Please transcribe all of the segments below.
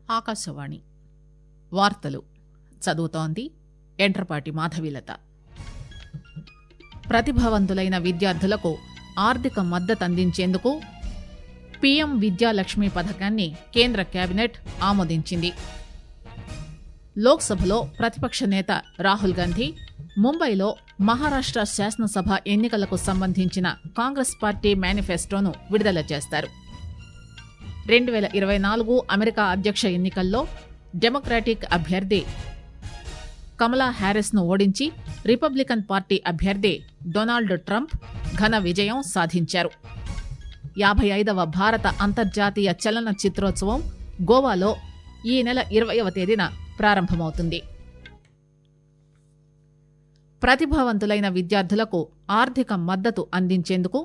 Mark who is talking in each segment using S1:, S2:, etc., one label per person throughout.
S1: ఆకాశవాణి వార్తలు చదువుతోంది ఎంట్రపాటి మాధవీలత ప్రతిభావంతులైన విద్యార్థులకు ఆర్థిక మద్దతు అందించేందుకు పీఎం విద్యాలక్ష్మి పథకాన్ని కేంద్ర కేబినెట్ ఆమోదించింది లోక్సభలో ప్రతిపక్ష నేత రాహుల్ గాంధీ ముంబైలో మహారాష్ట శాసనసభ ఎన్నికలకు సంబంధించిన కాంగ్రెస్ పార్టీ మేనిఫెస్టోను విడుదల చేస్తారు రెండు పేల ఇరవై నాలుగు అమెరికా అధ్యక్ష ఎన్నికల్లో డెమోక్రాటిక్ అభ్యర్థి కమలా హ్యారిస్ ను ఓడించి రిపబ్లికన్ పార్టీ అభ్యర్థి డొనాల్డ్ ట్రంప్ ఘన విజయం సాధించారు యాభై ఐదవ భారత అంతర్జాతీయ చలన చిత్రోత్సవం గోవాలో ఈ నెల ఇరవయవ తేదీన ప్రారంభమవుతుంది ప్రతిభావంతులైన విద్యార్థులకు ఆర్థిక మద్దతు అందించేందుకు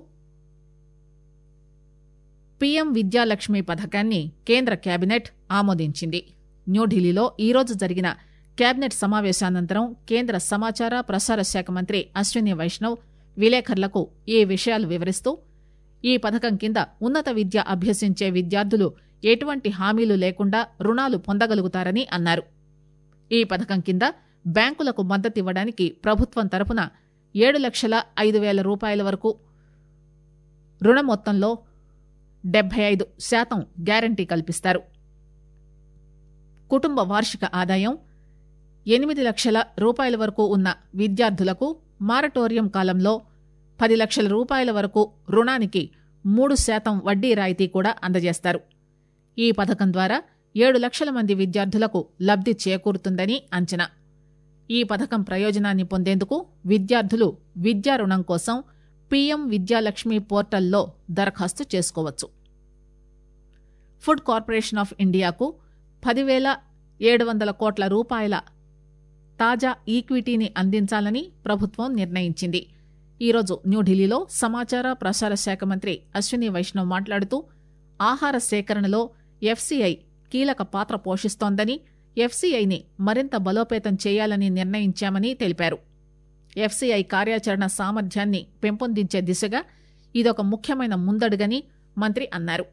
S1: పీఎం విద్యాలక్ష్మి పథకాన్ని కేంద్ర కేబినెట్ ఆమోదించింది న్యూఢిల్లీలో ఈరోజు జరిగిన కేబినెట్ సమావేశానంతరం కేంద్ర సమాచార ప్రసార శాఖ మంత్రి అశ్విని వైష్ణవ్ విలేకరులకు ఈ విషయాలు వివరిస్తూ ఈ పథకం కింద ఉన్నత విద్య అభ్యసించే విద్యార్థులు ఎటువంటి హామీలు లేకుండా రుణాలు పొందగలుగుతారని అన్నారు ఈ పథకం కింద బ్యాంకులకు మద్దతివ్వడానికి ప్రభుత్వం తరపున ఏడు లక్షల ఐదు వేల రూపాయల వరకు రుణ మొత్తంలో డెబ్బై ఐదు శాతం గ్యారంటీ కల్పిస్తారు కుటుంబ వార్షిక ఆదాయం ఎనిమిది లక్షల రూపాయల వరకు ఉన్న విద్యార్థులకు మారటోరియం కాలంలో పది లక్షల రూపాయల వరకు రుణానికి మూడు శాతం వడ్డీ రాయితీ కూడా అందజేస్తారు ఈ పథకం ద్వారా ఏడు లక్షల మంది విద్యార్థులకు లబ్ది చేకూరుతుందని అంచనా ఈ పథకం ప్రయోజనాన్ని పొందేందుకు విద్యార్థులు విద్యా రుణం కోసం పీఎం విద్యాలక్ష్మి పోర్టల్లో దరఖాస్తు చేసుకోవచ్చు ఫుడ్ కార్పొరేషన్ ఆఫ్ ఇండియాకు పదివేల ఏడు వందల కోట్ల రూపాయల తాజా ఈక్విటీని అందించాలని ప్రభుత్వం నిర్ణయించింది ఈరోజు న్యూఢిల్లీలో సమాచార ప్రసార శాఖ మంత్రి అశ్విని వైష్ణవ్ మాట్లాడుతూ ఆహార సేకరణలో ఎఫ్సీఐ కీలక పాత్ర పోషిస్తోందని ఎఫ్సీఐని మరింత బలోపేతం చేయాలని నిర్ణయించామని తెలిపారు ఎఫ్సీఐ కార్యాచరణ సామర్థ్యాన్ని పెంపొందించే దిశగా ఇదొక ముఖ్యమైన ముందడుగని మంత్రి అన్నారు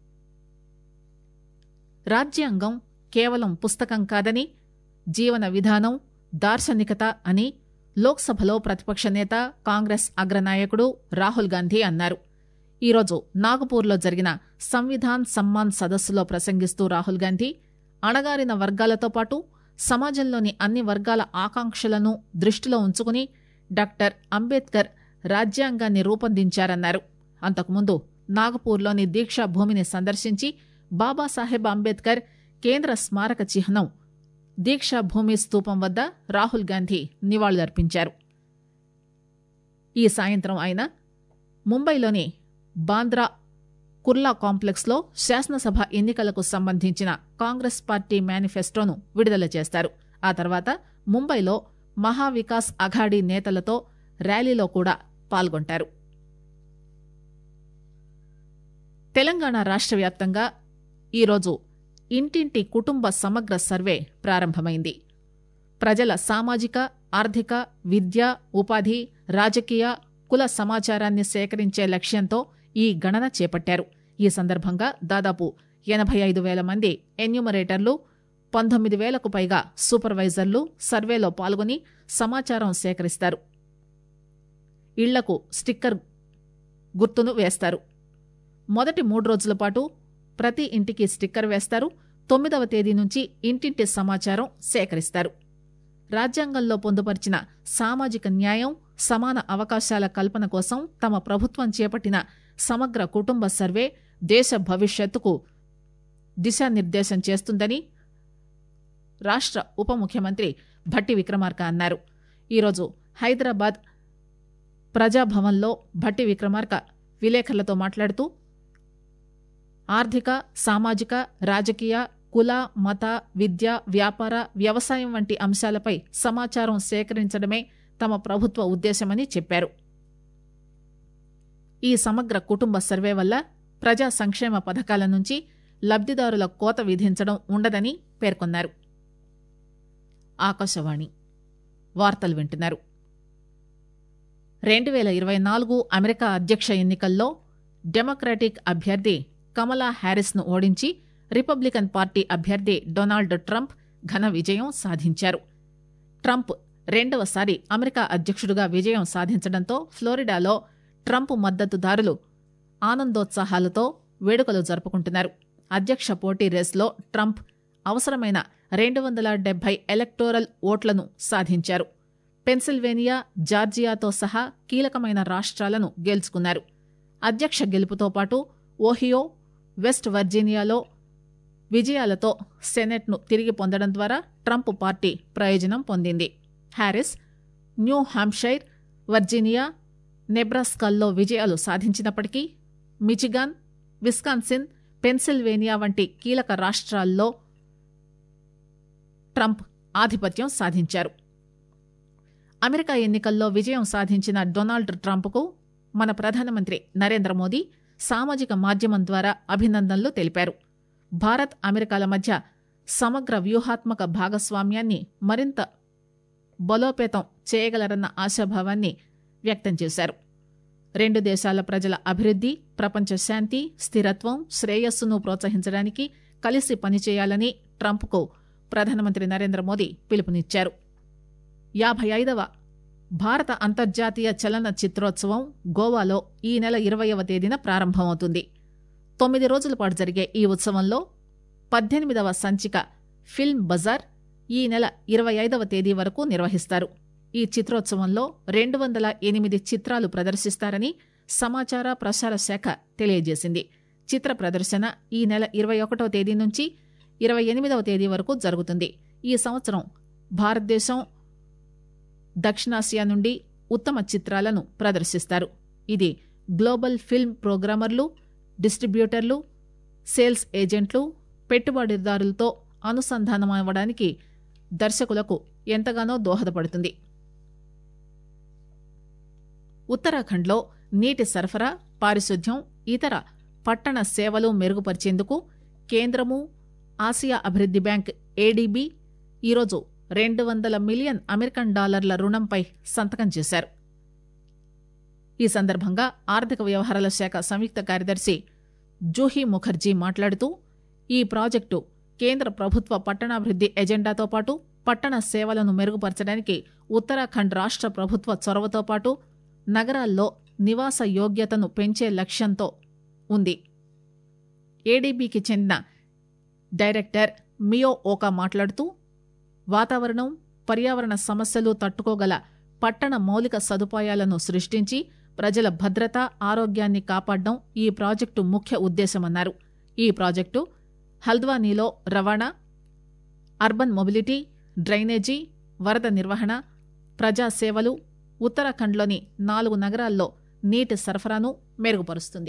S1: రాజ్యాంగం కేవలం పుస్తకం కాదని జీవన విధానం దార్శనికత అని లోక్సభలో ప్రతిపక్ష నేత కాంగ్రెస్ అగ్రనాయకుడు రాహుల్ గాంధీ అన్నారు ఈరోజు నాగపూర్లో జరిగిన సంవిధాన్ సమ్మాన్ సదస్సులో ప్రసంగిస్తూ రాహుల్ గాంధీ అణగారిన వర్గాలతో పాటు సమాజంలోని అన్ని వర్గాల ఆకాంక్షలను దృష్టిలో ఉంచుకుని డాక్టర్ అంబేద్కర్ రాజ్యాంగాన్ని రూపొందించారన్నారు అంతకుముందు నాగపూర్లోని దీక్షా భూమిని సందర్శించి బాబాసాహెబ్ అంబేద్కర్ కేంద్ర స్మారక చిహ్నం దీక్షా భూమి స్తూపం వద్ద రాహుల్ గాంధీ నివాళులర్పించారు ఈ సాయంత్రం ఆయన ముంబైలోని బాంద్రా కుర్లా కాంప్లెక్స్లో శాసనసభ ఎన్నికలకు సంబంధించిన కాంగ్రెస్ పార్టీ మేనిఫెస్టోను విడుదల చేస్తారు ఆ తర్వాత ముంబైలో మహావికాస్ అఘాడీ నేతలతో ర్యాలీలో కూడా పాల్గొంటారు తెలంగాణ రాష్ట్ర వ్యాప్తంగా ఈరోజు ఇంటింటి కుటుంబ సమగ్ర సర్వే ప్రారంభమైంది ప్రజల సామాజిక ఆర్థిక విద్య ఉపాధి రాజకీయ కుల సమాచారాన్ని సేకరించే లక్ష్యంతో ఈ గణన చేపట్టారు ఈ సందర్భంగా దాదాపు ఎనభై ఐదు వేల మంది ఎన్యూమరేటర్లు పంతొమ్మిది వేలకు పైగా సూపర్వైజర్లు సర్వేలో పాల్గొని సమాచారం సేకరిస్తారు ఇళ్లకు స్టిక్కర్ గుర్తును వేస్తారు మొదటి మూడు రోజుల పాటు ప్రతి ఇంటికి స్టిక్కర్ వేస్తారు తొమ్మిదవ తేదీ నుంచి ఇంటింటి సమాచారం సేకరిస్తారు రాజ్యాంగంలో పొందుపరిచిన సామాజిక న్యాయం సమాన అవకాశాల కల్పన కోసం తమ ప్రభుత్వం చేపట్టిన సమగ్ర కుటుంబ సర్వే దేశ భవిష్యత్తుకు దిశానిర్దేశం చేస్తుందని రాష్ట్ర ఉప ముఖ్యమంత్రి భట్టి విక్రమార్క అన్నారు ఈరోజు హైదరాబాద్ ప్రజాభవన్లో భట్టి విక్రమార్క విలేకరులతో మాట్లాడుతూ ఆర్థిక సామాజిక రాజకీయ కుల మత విద్య వ్యాపార వ్యవసాయం వంటి అంశాలపై సమాచారం సేకరించడమే తమ ప్రభుత్వ ఉద్దేశమని చెప్పారు ఈ సమగ్ర కుటుంబ సర్వే వల్ల ప్రజా సంక్షేమ పథకాల నుంచి లబ్దిదారుల కోత విధించడం ఉండదని పేర్కొన్నారు ఆకాశవాణి వార్తలు వింటున్నారు రెండు వేల ఇరవై నాలుగు అమెరికా అధ్యక్ష ఎన్నికల్లో డెమోక్రాటిక్ అభ్యర్థి కమలా హ్యారిస్ ను ఓడించి రిపబ్లికన్ పార్టీ అభ్యర్థి డొనాల్డ్ ట్రంప్ ఘన విజయం సాధించారు ట్రంప్ రెండవసారి అమెరికా అధ్యక్షుడిగా విజయం సాధించడంతో ఫ్లోరిడాలో ట్రంప్ మద్దతుదారులు ఆనందోత్సాహాలతో వేడుకలు జరుపుకుంటున్నారు అధ్యక్ష పోటీ రేసులో ట్రంప్ అవసరమైన రెండు వందల డెబ్బై ఎలక్టోరల్ ఓట్లను సాధించారు పెన్సిల్వేనియా జార్జియాతో సహా కీలకమైన రాష్ట్రాలను గెలుచుకున్నారు అధ్యక్ష గెలుపుతో పాటు ఓహియో వెస్ట్ వర్జీనియాలో విజయాలతో సెనెట్ను తిరిగి పొందడం ద్వారా ట్రంప్ పార్టీ ప్రయోజనం పొందింది హ్యారిస్ న్యూ హాంషైర్ వర్జీనియా నెబ్రాస్కాల్లో విజయాలు సాధించినప్పటికీ మిచిగాన్ విస్కాన్సిన్ పెన్సిల్వేనియా వంటి కీలక రాష్ట్రాల్లో ట్రంప్ ఆధిపత్యం సాధించారు అమెరికా ఎన్నికల్లో విజయం సాధించిన డొనాల్డ్ ట్రంప్కు మన ప్రధానమంత్రి నరేంద్ర మోదీ సామాజిక మాధ్యమం ద్వారా అభినందనలు తెలిపారు భారత్ అమెరికాల మధ్య సమగ్ర వ్యూహాత్మక భాగస్వామ్యాన్ని మరింత బలోపేతం చేయగలరన్న ఆశాభావాన్ని వ్యక్తం చేశారు రెండు దేశాల ప్రజల అభివృద్ది ప్రపంచ శాంతి స్థిరత్వం శ్రేయస్సును ప్రోత్సహించడానికి కలిసి పనిచేయాలని ట్రంప్కు ప్రధానమంత్రి నరేంద్ర మోదీ పిలుపునిచ్చారు యాభై ఐదవ భారత అంతర్జాతీయ చలన చిత్రోత్సవం గోవాలో ఈ నెల ఇరవయవ తేదీన ప్రారంభమవుతుంది తొమ్మిది రోజుల పాటు జరిగే ఈ ఉత్సవంలో పద్దెనిమిదవ సంచిక ఫిల్మ్ బజార్ ఈ నెల ఇరవై ఐదవ తేదీ వరకు నిర్వహిస్తారు ఈ చిత్రోత్సవంలో రెండు వందల ఎనిమిది చిత్రాలు ప్రదర్శిస్తారని సమాచార ప్రసార శాఖ తెలియజేసింది చిత్ర ప్రదర్శన ఈ నెల ఇరవై ఒకటో తేదీ నుంచి ఇరవై ఎనిమిదవ తేదీ వరకు జరుగుతుంది ఈ సంవత్సరం భారతదేశం దక్షిణాసియా నుండి ఉత్తమ చిత్రాలను ప్రదర్శిస్తారు ఇది గ్లోబల్ ఫిల్మ్ ప్రోగ్రామర్లు డిస్ట్రిబ్యూటర్లు సేల్స్ ఏజెంట్లు పెట్టుబడిదారులతో అనుసంధానమవ్వడానికి దర్శకులకు ఎంతగానో దోహదపడుతుంది ఉత్తరాఖండ్లో నీటి సరఫరా పారిశుద్ధ్యం ఇతర పట్టణ సేవలు మెరుగుపరిచేందుకు కేంద్రము ఆసియా అభివృద్ది బ్యాంక్ ఏడీబీ ఈరోజు రెండు వందల మిలియన్ అమెరికన్ డాలర్ల రుణంపై సంతకం చేశారు ఈ సందర్భంగా ఆర్థిక వ్యవహారాల శాఖ సంయుక్త కార్యదర్శి జూహీ ముఖర్జీ మాట్లాడుతూ ఈ ప్రాజెక్టు కేంద్ర ప్రభుత్వ పట్టణాభివృద్ది ఎజెండాతో పాటు పట్టణ సేవలను మెరుగుపరచడానికి ఉత్తరాఖండ్ రాష్ట్ర ప్రభుత్వ చొరవతో పాటు నగరాల్లో నివాస యోగ్యతను పెంచే లక్ష్యంతో ఉంది ఏడీబీకి చెందిన డైరెక్టర్ మియో ఓకా మాట్లాడుతూ వాతావరణం పర్యావరణ సమస్యలు తట్టుకోగల పట్టణ మౌలిక సదుపాయాలను సృష్టించి ప్రజల భద్రత ఆరోగ్యాన్ని కాపాడడం ఈ ప్రాజెక్టు ముఖ్య ఉద్దేశమన్నారు ఈ ప్రాజెక్టు హల్ద్వానీలో రవాణా అర్బన్ మొబిలిటీ డ్రైనేజీ వరద నిర్వహణ ప్రజా సేవలు ఉత్తరాఖండ్లోని నాలుగు నగరాల్లో నీటి సరఫరాను మెరుగుపరుస్తుంది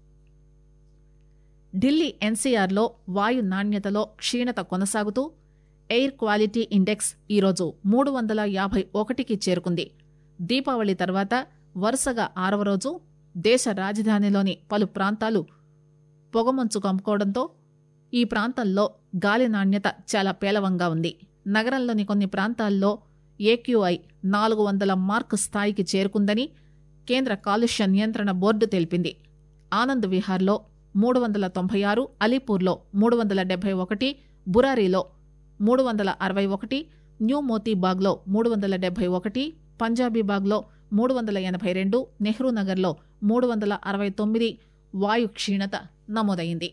S1: ఢిల్లీ ఎన్సీఆర్లో వాయు నాణ్యతలో క్షీణత కొనసాగుతూ ఎయిర్ క్వాలిటీ ఇండెక్స్ ఈరోజు మూడు వందల యాభై ఒకటికి చేరుకుంది దీపావళి తర్వాత వరుసగా ఆరవ రోజు దేశ రాజధానిలోని పలు ప్రాంతాలు పొగమంచు కమ్ముకోవడంతో ఈ ప్రాంతంలో గాలి నాణ్యత చాలా పేలవంగా ఉంది నగరంలోని కొన్ని ప్రాంతాల్లో ఏక్యూఐ నాలుగు వందల మార్కు స్థాయికి చేరుకుందని కేంద్ర కాలుష్య నియంత్రణ బోర్డు తెలిపింది ఆనంద్ విహార్లో మూడు వందల తొంభై ఆరు అలీపూర్లో మూడు వందల డెబ్బై ఒకటి బురారీలో మూడు వందల అరవై ఒకటి న్యూ మోతీబాగ్లో మూడు వందల డెబ్బై ఒకటి పంజాబీబాగ్లో మూడు వందల ఎనభై రెండు నెహ్రూ నగర్లో మూడు వందల అరవై తొమ్మిది వాయు క్షీణత నమోదైంది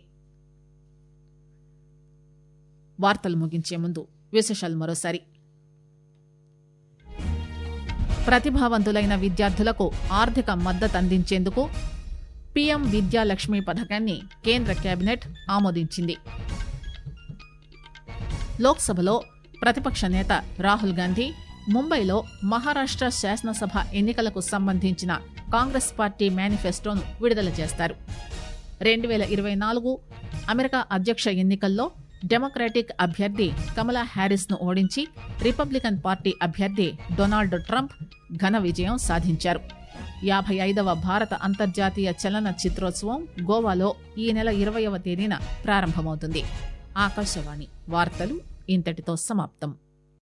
S1: వార్తలు ముగించే ముందు విశేషాలు మరోసారి ప్రతిభావంతులైన విద్యార్థులకు ఆర్థిక మద్దతు అందించేందుకు పీఎం విద్యాలక్ష్మి పథకాన్ని కేంద్ర కేబినెట్ ఆమోదించింది లోక్సభలో ప్రతిపక్ష నేత రాహుల్ గాంధీ ముంబైలో మహారాష్ట్ర శాసనసభ ఎన్నికలకు సంబంధించిన కాంగ్రెస్ పార్టీ మేనిఫెస్టోను విడుదల చేస్తారు రెండు వేల ఇరవై నాలుగు అమెరికా అధ్యక్ష ఎన్నికల్లో డెమోక్రాటిక్ అభ్యర్థి కమలా హ్యారిస్ ను ఓడించి రిపబ్లికన్ పార్టీ అభ్యర్థి డొనాల్డ్ ట్రంప్ ఘన విజయం సాధించారు యాభై ఐదవ భారత అంతర్జాతీయ చలన చిత్రోత్సవం గోవాలో ఈ నెల ఇరవయవ తేదీన ప్రారంభమవుతుంది ఆకాశవాణి వార్తలు ఇంతటితో సమాప్తం